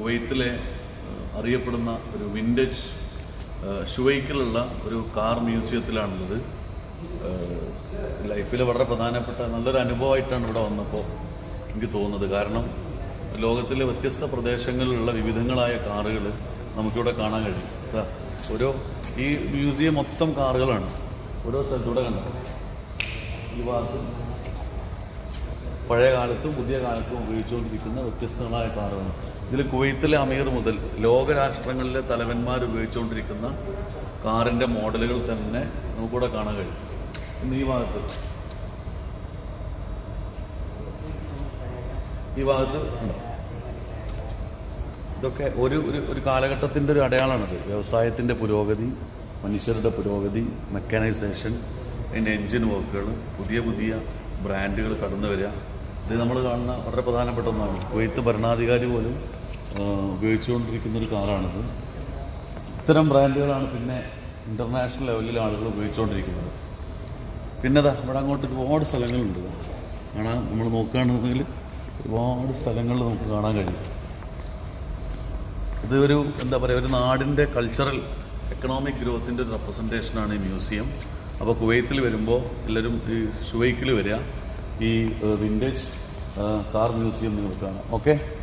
കുവൈത്തിലെ ഏഹ്, അറിയപ്പെടുന്ന ഒരു വിൻറ്റേജ് ഷുവൈക്കിലുള്ള ഒരു കാർ മ്യൂസിയത്തിലാണുള്ളത് ഏഹ്, ലൈഫിൽ വളരെ പ്രധാനപ്പെട്ട നല്ലൊരു അനുഭവമായിട്ടാണ് ഇവിടെ വന്നപ്പോൾ എനിക്ക് തോന്നുന്നത് കാരണം ലോകത്തിലെ വ്യത്യസ്ത പ്രദേശങ്ങളിലുള്ള വിവിധങ്ങളായ കാറുകൾ നമുക്കിവിടെ കാണാൻ കഴിയും ഇതാ, ഓരോ ഈ മ്യൂസിയം മൊത്തം കാറുകളാണ് ഓരോ സ്ഥലത്തൂടെ കണ്ടോ ഈ ഭാഗത്ത് പഴയ കാലത്തും പുതിയ കാലത്തും ഉപയോഗിച്ചുകൊണ്ടിരിക്കുന്ന വ്യത്യസ്തങ്ങളായ കാറുകൾ ഇതിൽ കുവൈത്തിലെ അമീർ മുതൽ ലോകരാഷ്ട്രങ്ങളിലെ തലവന്മാർ ഉപയോഗിച്ചുകൊണ്ടിരിക്കുന്ന കാറിന്റെ മോഡലുകൾ തന്നെ നമുക്കിവിടെ കാണാൻ കഴിയും ഇന്ന് ഈ ഭാഗത്ത് ഈ ഭാഗത്ത് ഉണ്ടോ? ഇതൊക്കെ ഒരു ഒരു ഒരു കാലഘട്ടത്തിൻ്റെ ഒരു അടയാളമാണത് വ്യവസായത്തിൻ്റെ പുരോഗതി മനുഷ്യരുടെ പുരോഗതി മെക്കാനൈസേഷൻ അതിൻ്റെ എൻജിൻ വർക്കുകൾ പുതിയ പുതിയ ബ്രാൻഡുകൾ കടന്നു വരിക ഇത് നമ്മൾ കാണുന്ന വളരെ പ്രധാനപ്പെട്ട ഒന്നാണ് കുവൈത്ത് ഭരണാധികാരി പോലും ആ, ഉപയോഗിച്ചുകൊണ്ടിരിക്കുന്ന ഒരു കാറാണിത് ഇത്തരം ബ്രാൻഡുകളാണ് പിന്നെ ഇൻ്റർനാഷണൽ ലെവലിൽ ആളുകൾ ഉപയോഗിച്ചുകൊണ്ടിരിക്കുന്നത് പിന്നെ ദാ ഇവിടെ അങ്ങോട്ട് ഒരുപാട് സ്ഥലങ്ങളുണ്ട് കാണാൻ നമ്മൾ നോക്കുകയാണെന്നുണ്ടെങ്കിൽ ഒരുപാട് സ്ഥലങ്ങൾ നമുക്ക് കാണാൻ കഴിയും ഇത് ഒരു എന്താ പറയുക ഒരു നാടിൻ്റെ കൾച്ചറൽ എക്കണോമിക് ഗ്രോത്തിൻ്റെ ഒരു റെപ്രസെൻറ്റേഷനാണ് ഈ മ്യൂസിയം അപ്പോൾ കുവൈത്തിൽ വരുമ്പോൾ എല്ലാവരും ഈ ഷുവൈക്കിൽ വരിക ഈ വിൻറ്റേജ് കാർ മ്യൂസിയം നിങ്ങൾ കാണാം ഓക്കെ